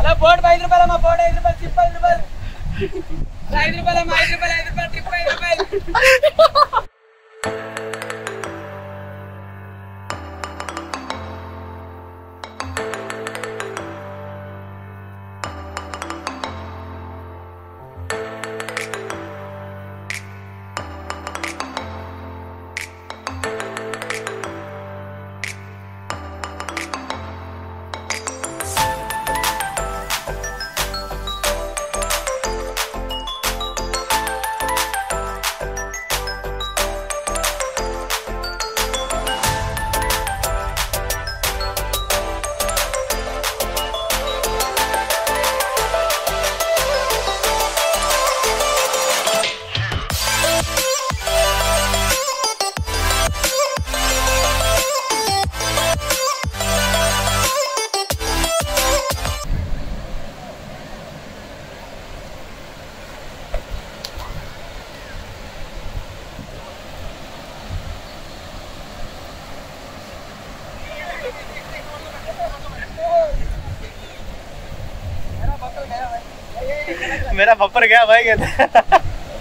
Hello board ఐదు రూపాయలు మా బోర్డు ఐదు రూపాయలు ట్రిప్ ఐదు రూపాయలు ఐదు రూపాయలు అమ్మా ఐదు రూపాయలు ఐదు రూపాయలు ట్రిప్ ఐదు రూపాయలు मेरा बपर गया भाई कहते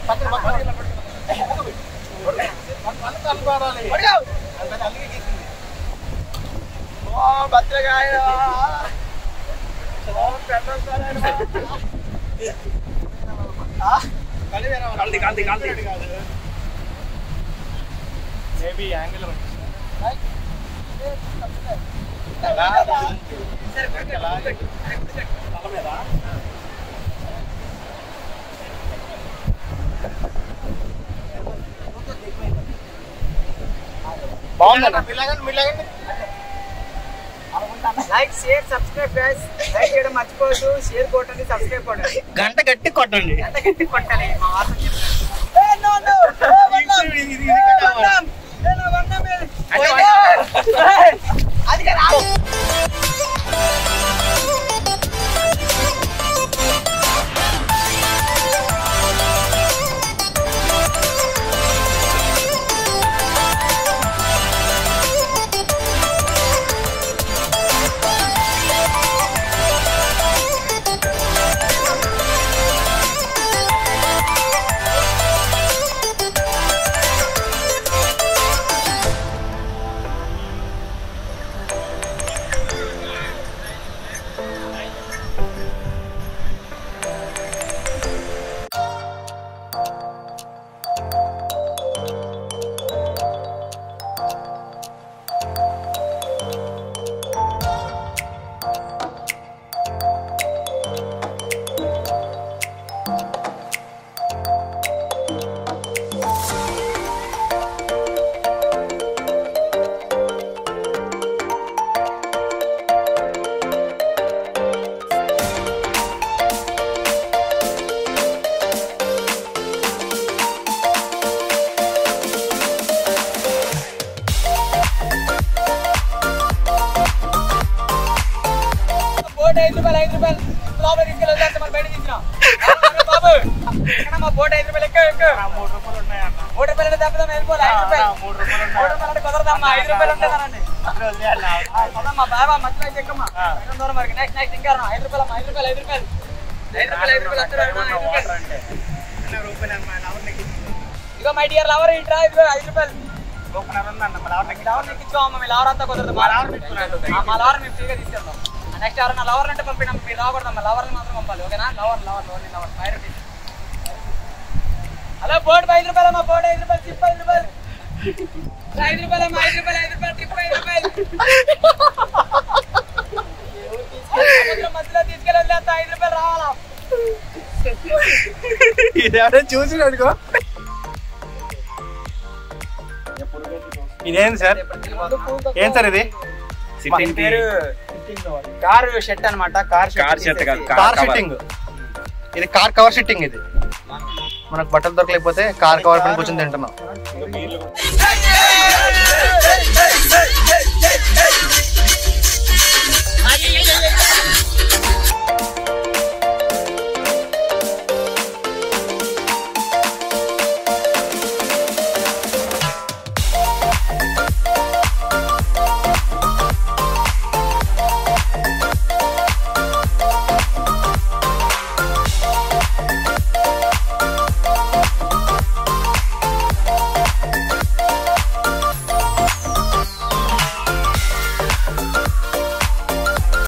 కాల్ది కాల్ది కాల్ది మేబీ యాంగిల్ బాగుందన్న like share subscribe guys like చేయడం మర్చిపోవద్దు షేర్ కొట్టండి సబ్స్క్రైబ్ కొట్టండి గంట గట్టి కొట్టండి ఎంత గట్టి కొట్టాలి మా వాసన చెప్పారు ఏ నో నో ఏ వన్నం ఇది- ఇది- ఏ ఇది వన్నం ఏ నా వన్నం ఏ అంటే అది కదా బోట్ ఐదు రూపాయలు ఐదు రూపాయలు లోపల తీసుకెళ్ళి వదిలేస్తే మరి బయట తీసిన బాబు ఎక్కడ మా బోట్ ఐదు రూపాయలు ఎక్కువ ఎక్కువ మూడు రూపాయలు ఉన్నాయన్న మూడు రూపాయలు అంటే తప్పదాం వెళ్ళిపోవాలి ఐదు రూపాయలు మూడు రూపాయలు మూడు రూపాయలు అంటే కుదరదమ్మా ఐదు రూపాయలు ఉంటుందనండి ఉన్నాయి అదమ్మా బాబా మధ్యలో అయితే ఎక్కమ్మా ఎక్కడ దూరం మరి నెక్స్ట్ నెక్స్ట్ ఇంకా రా. ఐదు రూపాయలు అమ్మా, ఐదు రూపాయలు ఐదు రూపాయలు ఐదు రూపాయలు ఐదు రూపాయలు వస్తారు అమ్మా, ఐదు రూపాయలు ఇగో మై డియర్ లవర్ ఏంట్రా ఇదిగో ఐదు రూపాయలు మీ లవర్ ఎక్కించుకో అమ్మ మీ లవర్ అంతా కుదరదు మా లవర్ మా లవర్ మేము ఫ్రీగా తీసుకెళ్తాం నెక్స్ట్ ఎవరైనా లవర్ అంటే పంపినాం మీరు రాకూడదు మా లవర్ని మాత్రం పంపాలి ఓకేనా lover lover lover lover five rupees hello board ఐదు రూపాయలు అమ్మా బోర్డు ఐదు రూపాయలు చిప్ ఐదు రూపాయలు ఐదు రూపాయలు అమ్మా ఐదు రూపాయలు ఐదు రూపాయలు ట్రిప్ ఐదు రూపాయలు సముద్రం మధ్యలో తీసుకెళ్ళి వదిలేస్తా ఐదు రూపాయలు రావాలా ఇది ఎవరైనా చూసి అనుకో ఇదేంటి సార్ ఏం సార్ ఇది సిట్టింగ్ పేరు కారు షెట్ అన్నమాట కార్ కార్ షర్ట్ కాదు కార్ కార్ కవర్ సిట్టింగ్ ఇది కార్ కవర్ సిట్టింగ్ ఇది మనకు బట్టలు దొరకలేకపోతే కార్ కవర్ పైన కూర్చొని తింటున్నాం Hey, hey, hey, hey, hey, hey, hey.